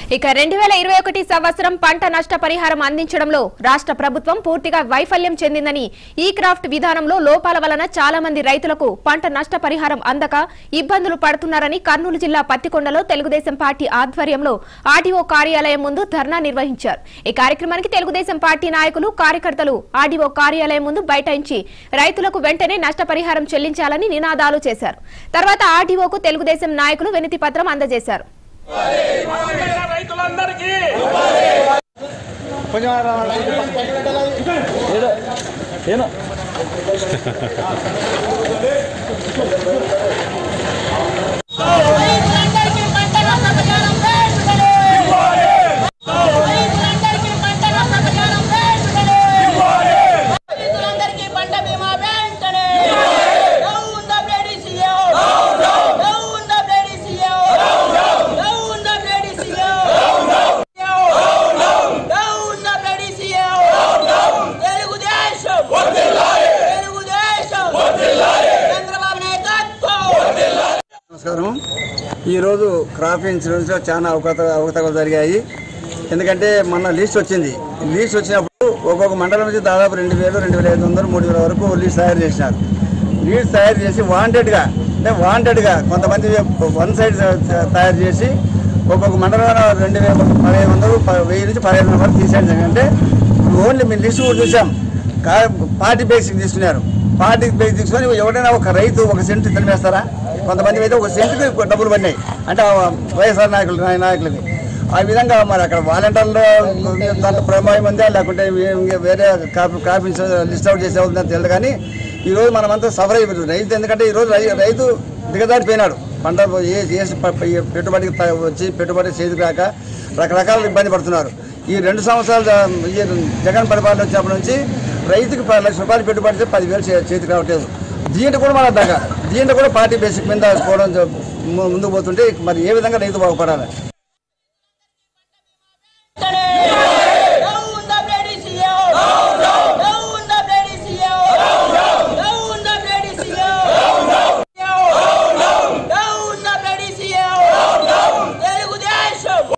ఇక రెండు వేల ఇరవై ఒకటి సంవత్సరం పంట నష్ట పరిహారం అందించడంలో రాష్ట్ర ప్రభుత్వం పూర్తిగా వైఫల్యం చెందిందని ఈ క్రాఫ్ట్ విధానంలో లోపాల వలన చాలా మంది రైతులకు పంట నష్ట పరిహారం అందక ఇబ్బందులు పడుతున్నారని కర్నూలు జిల్లా పత్తికొండలో తెలుగుదేశం పార్టీ ఆధ్వర్యంలో ఆర్డీఓ కార్యాలయం ముందు ధర్నా నిర్వహించారు ఈ కార్యక్రమానికి తెలుగుదేశం పార్టీ నాయకులు కార్యకర్తలు ఆర్డీఓ కార్యాలయం ముందు బైఠాయించి రైతులకు వెంటనే నష్టపరిహారం చెల్లించాలని నినాదాలు చేశారు తర్వాత ఆర్డీఓకు తెలుగుదేశం నాయకులు వినతి పత్రం అందజేశారు రైతులందరికీ రైతులందరికీ పంట నష్ట పరిహారం వేడుకలు. రైతులందరికీ పంట నష్ట పరిహారం వేడుకలు. రైతులందరికీ పంట బీమా వెంటనే. Down the bloody CEO. Down the bloody CEO. Down the bloody CEO. Down the bloody CEO. Telugu Desam Telugu Desam Chandrababu నాయకత్వం నమస్కారం ఈరోజు క్రాప్ ఇన్సూరెన్స్లో చాలా అవకత అవకతవకలు జరిగాయి ఎందుకంటే మొన్న లీస్ట్ వచ్చింది లీస్ట్ వచ్చినప్పుడు ఒక్కొక్క మండలం నుంచి దాదాపు రెండు వేలు రెండు వేల ఐదు వందలు మూడు వేల వరకు లీస్ట్ తయారు చేసినారు లీస్ట్ తయారు చేసి వాంటెడ్గా అంటే వాంటెడ్గా కొంతమంది వన్ సైడ్ తయారు చేసి ఒక్కొక్క మండలంలో రెండు వేల పదిహేను వందలు ప- వెయ్యి నుంచి పదిహేను వందల వరకు తీసేయండి అంటే ఓన్లీ మేము లిస్ట్ కూడా చూసాం కా పార్టీ బేసిక్ తీసుకున్నారు పార్టీ బేసిక్ తీసుకొని ఎవరైనా ఒక రైతు ఒక సెంటు తినివేస్తారా కొంతమంది అయితే ఒక సెంటుకి డబ్బులు పడినాయి అంటే ఆ వైఎస్ఆర్ నాయకులు నాయ- నాయకులకి ఆ విధంగా మరి అక్కడ వాలంటీర్లు దాంట్లో ప్రమాయం ఉందా లేకుంటే వే- వేరే కాపీ కాపీ లిస్ట్ అవుట్ చేసే ఉందని తెలియదు కానీ ఈరోజు మనమంతా సఫర్ అయిపోతుంది రైతు ఎందుకంటే ఈరోజు రై- రైతు దిగజారిపోయినాడు పంట ఏ చేసి ప- ప- పెట్టుబడికి త- వచ్చి పెట్టుబడి చేతికి రాక రకరకాల ఇబ్బంది పడుతున్నారు ఈ రెండు సంవత్సరాలు జ- ఈ జగన్ పరిపాలన వచ్చినప్పటి నుంచి రైతుకి పది లక్షల రూపాయలు పెట్టుబడితే పదివేలు చే- చేతికి రావట్లేదు దీంట్లో కూడా మన దగ్గర దీంట్లో కూడా పార్టీ బేసిక్ మీద పోవడం జ- ము- ముందుకు పోతుంటే మరి ఏ విధంగా రైతు బాగుపడాలి